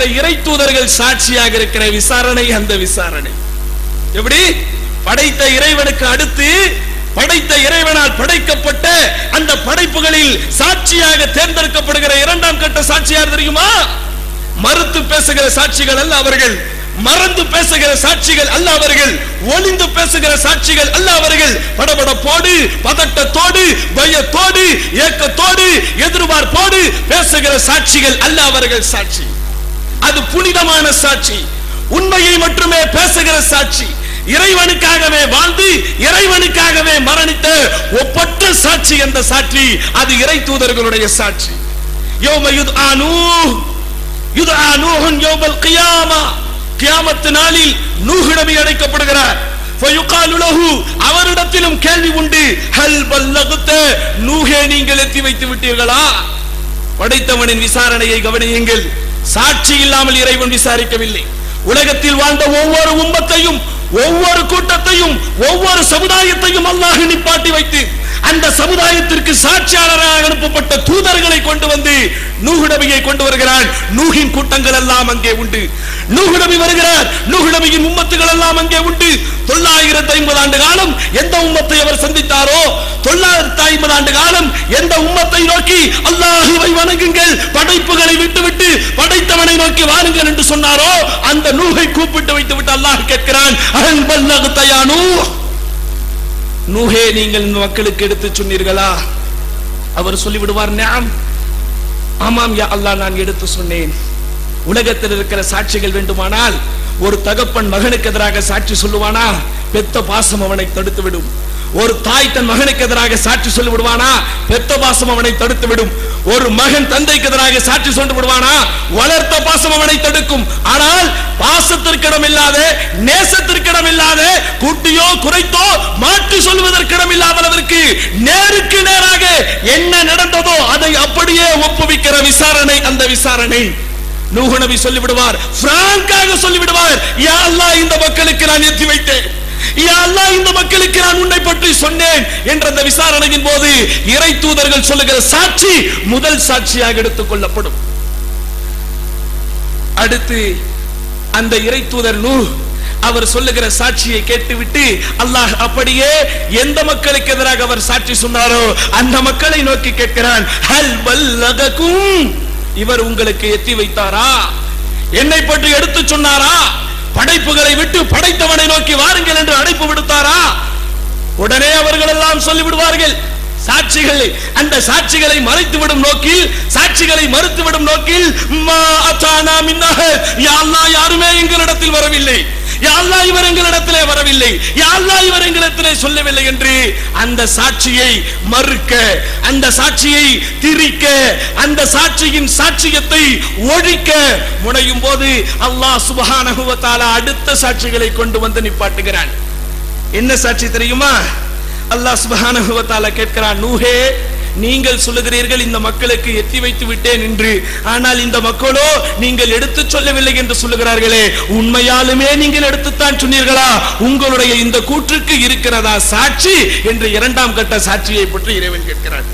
இறை தூதர்கள் சாட்சியாக இருக்கிற விசாரணை அந்த விசாரணை எப்படி படைத்த இறைவனுக்கு அடுத்து படைத்த இறைவனால் படைக்கப்பட்ட அந்த படைப்புகளில் சாட்சியாக தேர்ந்தெடுக்கப்படுகிற இரண்டாம் கட்ட சாட்சியார் தெரியுமா மறுத்து பேசுகிற சாட்சிகள் அல்ல அவர்கள் மறந்து பேசுகிற சாட்சிகள் அல்ல அவர்கள் ஒளிந்து பேசுகிற சாட்சிகள் அல்ல அவர்கள் படபடப்போடு பதட்டத்தோடு பயத்தோடு ஏக்கத்தோடு எதிர்பார்ப்போடு பேசுகிற சாட்சிகள் அல்ல அவர்கள் சாட்சி அது புனிதமான சாட்சி உண்மையை மட்டுமே பேசுகிற சாட்சி இறைவனுக்காகவே வாழ்ந்து இறைவனுக்காகவே மரணித்த ஒப்பற்ற சாட்சி என்ற சாட்சி அது இறை தூதர்களுடைய சாட்சி யோம யுத்ஆ நூஹ் யுத்ஆ நூஹுன் யௌமல் கியாமா கியாமத்து நாளில் நூஹ் நபி அழைக்கப்படுகிறார் ஃபயுகாலு லஹு அவரிடத்திலும் கேள்வி உண்டு ஹல் பல்லகுத்த நூஹே நீங்கள் எத்தி வைத்து விட்டீர்களா படைத்தவனின் விசாரணையை கவனியுங்கள் சாட்சி இல்லாமல் இறைவன் விசாரிக்கவில்லை உலகத்தில் வாழ்ந்த ஒவ்வொரு உம்மத்தையும் ஒவ்வொரு கூட்டத்தையும் ஒவ்வொரு சமுதாயத்தையும் அல்லாஹ் நிப்பாட்டி வைத்து அந்த சமுதாயத்திற்கு சாட்சியாளராக அனுப்பப்பட்ட தூதர்களை கொண்டு வந்து நூஹு நபியை கொண்டு வருகிறான் நூகின் கூட்டங்கள் எல்லாம் அங்கே உண்டு நூஹு நபி வருகிறார் நூஹு நபியின் உம்மத்துகள் எல்லாம் அங்கே உண்டு தொள்ளாயிரத்தி ஐம்பது ஆண்டு காலம் எந்த உம்மத்தை அவர் சந்தித்தாரோ தொள்ளாயிரத்தி ஐம்பது ஆண்டு காலம் எந்த உம்மத்தை நோக்கி அல்லாஹுவை வணங்குங்கள் படைப்புகளை விட்டுவிட்டு படைத்தவனை நோக்கி வாருங்கள் என்று சொன்னாரோ அந்த நூகை கூப்பிட்டு வைத்து விட்டு அல்லாஹ் கேட்கிறான் அஹல் பல்லகுத்தயா நூஹ் நூஹே நீங்கள் இந்த மக்களுக்கு எடுத்து சொன்னீர்களா அவர் சொல்லிவிடுவார் நாம் ஆமாம் யா அல்லாஹ் நான் எடுத்து சொன்னேன் உலகத்தில் இருக்கிற சாட்சிகள் வேண்டுமானால் ஒரு தகப்பன் மகனுக்கு எதிராக சாட்சி சொல்லுவானா பெத்த பாசம் அவனை தடுத்து விடும் ஒரு தாய் தன் மகனுக்கு எதிராக சாட்சி சொல்லி விடுவானா பெத்த பாசம் அவனை தடுத்து விடும் ஒரு மகன் தந்தைக்கு எதிராக சாட்சி சொல்லி விடுவானா வளர்த்த பாசம் அவனை தடுக்கும் ஆனால் பாசத்திற்கிடம் இல்லாத நேசத்திற்கிடம் இல்லாத கூட்டியோ குறைத்தோ மாற்றி சொல்வதற்கிடம் இல்லாதவருக்கு நேருக்கு நேராக என்ன நடந்ததோ அதை அப்படியே ஒப்புவிக்கிற விசாரணை அந்த விசாரணை நூஹு நபி சொல்லி விடுவார் பிராங்காக சொல்லி விடுவார் யா அல்லாஹ் இந்த மக்களுக்கு நான் எத்தி வைத்தேன் யா அல்லாஹ் இந்த மக்களுக்கு நான் உன்னை பற்றி சொன்னேன் என்ற அந்த விசாரணையின் போது இறை தூதர்கள் சொல்லுகிற சாட்சி முதல் சாட்சியாக எடுத்துக் கொள்ளப்படும் அடுத்து அந்த இறை தூதர் நூ அவர் சொல்லுகிற சாட்சியை கேட்டுவிட்டு அல்லாஹ் அப்படியே எந்த மக்களுக்கு எதிராக அவர் சாட்சி சொன்னாரோ அந்த மக்களை நோக்கி கேட்கிறான் ஹல் பல்லகக்கும் இவர் உங்களுக்கு எத்தி வைத்தாரா என்னை பற்றி எடுத்து சொன்னாரா படைப்புகளை விட்டு படைத்தவனை நோக்கி வாருங்கள் என்று அழைப்பு விடுத்தாரா உடனே அவர்கள் எல்லாம் சொல்லிவிடுவார்கள் சாட்சிகள் அந்த சாட்சிகளை மறைத்துவிடும் நோக்கில் சாட்சிகளை மறுத்துவிடும் நோக்கில் மா அத்தானா மின்னஹ யா அல்லாஹ் யாருமே எங்களிடத்தில் வரவில்லை யா அல்லாஹ் இவர் எங்களிடத்திலே வரவில்லை யா அல்லாஹ் இவர் எங்களிடத்திலே சொல்லவில்லை என்று அந்த சாட்சியை மறுக்க அந்த சாட்சியை திரிக்க அந்த சாட்சியின் சாட்சியத்தை ஒழிக்க முனையும் போது அல்லாஹ் சுப்ஹானஹு வ தஆலா அடுத்த சாட்சிகளை கொண்டு வந்து நிப்பாட்டுகிறான் என்ன சாட்சி தெரியுமா அல்லாஹ் சுப்ஹானஹு வ தஆலா கேட்கிறான் நூஹே நீங்கள் சொல்லுகிறீர்கள் இந்த மக்களுக்கு எத்தி வைத்து விட்டேன் என்று ஆனால் இந்த மக்களோ நீங்கள் எடுத்து சொல்லவில்லை என்று சொல்லுகிறார்களே உண்மையாலுமே நீங்கள் எடுத்துத்தான் சொன்னீர்களா உங்களுடைய இந்த கூற்றுக்கு இருக்கிறதா சாட்சி என்று இரண்டாம் கட்ட சாட்சியை பற்றி இறைவன் கேட்கிறார்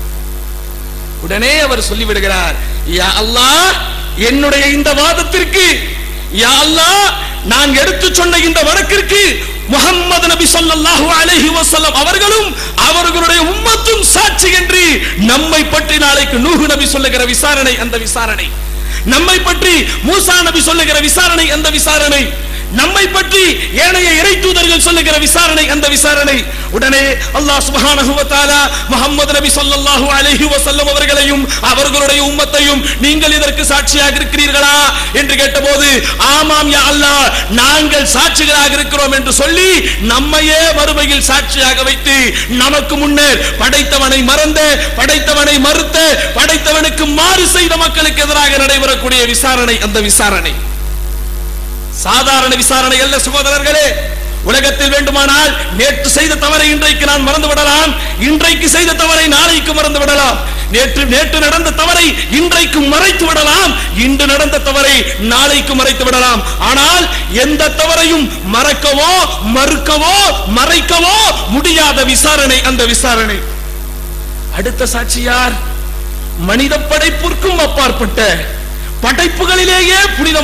உடனே அவர் சொல்லிவிடுகிறார் யா அல்லாஹ் என்னுடைய இந்த வாதத்திற்கு யா அல்லாஹ் நான் எடுத்து சொன்ன இந்த வழக்கிற்கு முகம்மது நபி ஸல்லல்லாஹு அலைஹி வஸல்லம் அவர்களும் அவர்களுடைய உம்மத்தும் சாட்சி என்று நம்மை பற்றி நாளைக்கு நூஹு நபி சொல்லுகிற விசாரணை அந்த விசாரணை நம்மை பற்றி மூசா நபி சொல்லுகிற விசாரணை அந்த விசாரணை நம்மை பற்றி ஏனைய இறை தூதர்கள் சொல்லுகிற விசாரணை அந்த விசாரணை உடனே அல்லாஹ் சுப்ஹானஹு வ தஆலா முஹம்மது நபி ஸல்லல்லாஹு அலைஹி வஸல்லம் அவர்களையும் அவர்களுடைய உம்மத்தையும் நீங்கள் இதற்கு சாட்சியாக இருக்கிறீர்களா என்று கேட்டபோது ஆமாம் யா அல்லாஹ் நாங்கள் சாட்சிகளாக இருக்கிறோம் என்று சொல்லி நம்மையே மறுமையில் சாட்சியாக வைத்து நமக்கு முன்னர் படைத்தவனை மறந்த படைத்தவனை மறுத்த படைத்தவனுக்கு மாறு செய்த மக்களுக்கு எதிராக நடைபெறக்கூடிய விசாரணை அந்த விசாரணை சாதாரண விசாரணை அல்ல சகோதரர்களே உலகத்தில் வேண்டுமானால் நேற்று செய்த தவறை இன்றைக்கு நான் மறந்து விடலாம் இன்றைக்கு செய்த தவறை நாளைக்கு மறந்து விடலாம் நேற்று நேற்று நடந்த தவறை இன்றைக்கு மறைத்து விடலாம் இன்று நடந்த தவறை நாளைக்கு மறைத்து விடலாம் ஆனால் எந்த தவறையும் மறக்கவோ மறுக்கவோ மறைக்கவோ முடியாத விசாரணை அந்த விசாரணை அடுத்த சாட்சியார் மனித படைப்பிற்கும் அப்பாற்பட்ட படைப்புகளிலேயே புனித